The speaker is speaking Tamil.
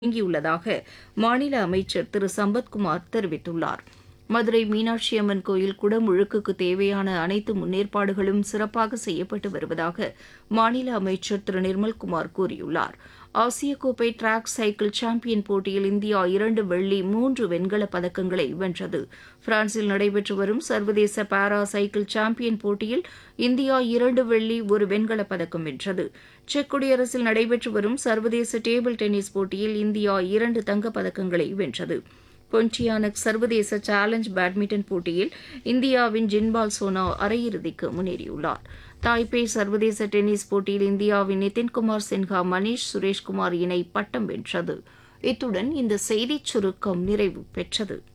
தொடங்கியுள்ளதாக மாநில அமைச்சர் திரு சம்பத்குமார் தெரிவித்துள்ளார் மதுரை மீனாட்சி அம்மன் கோயில் குடமுழுக்குக்கு தேவையான அனைத்து முன்னேற்பாடுகளும் சிறப்பாக செய்யப்பட்டு வருவதாக மாநில அமைச்சர் திரு நிர்மல்குமார் கூறியுள்ளார் ஆசிய கோப்பை டிராக் சைக்கிள் சாம்பியன் போட்டியில் இந்தியா இரண்டு வெள்ளி மூன்று வெண்கலப் பதக்கங்களை வென்றது பிரான்சில் நடைபெற்று வரும் சர்வதேச பாரா சைக்கிள் சாம்பியன் போட்டியில் இந்தியா இரண்டு வெள்ளி ஒரு வெண்கலப் பதக்கம் வென்றது செக் குடியரசில் நடைபெற்று வரும் சர்வதேச டேபிள் டென்னிஸ் போட்டியில் இந்தியா இரண்டு தங்கப் பதக்கங்களை வென்றது பொன்டியானக் சர்வதேச சேலஞ்ச் பேட்மிண்டன் போட்டியில் இந்தியாவின் ஜின்பால் சோனா அரையிறுதிக்கு முன்னேறியுள்ளார் தாய்பே சர்வதேச டென்னிஸ் போட்டியில் இந்தியாவின் நிதின்குமார் சின்ஹா மணீஷ் சுரேஷ்குமார் இணை பட்டம் வென்றது இத்துடன் இந்த செய்திச் சுருக்கம் நிறைவு பெற்றது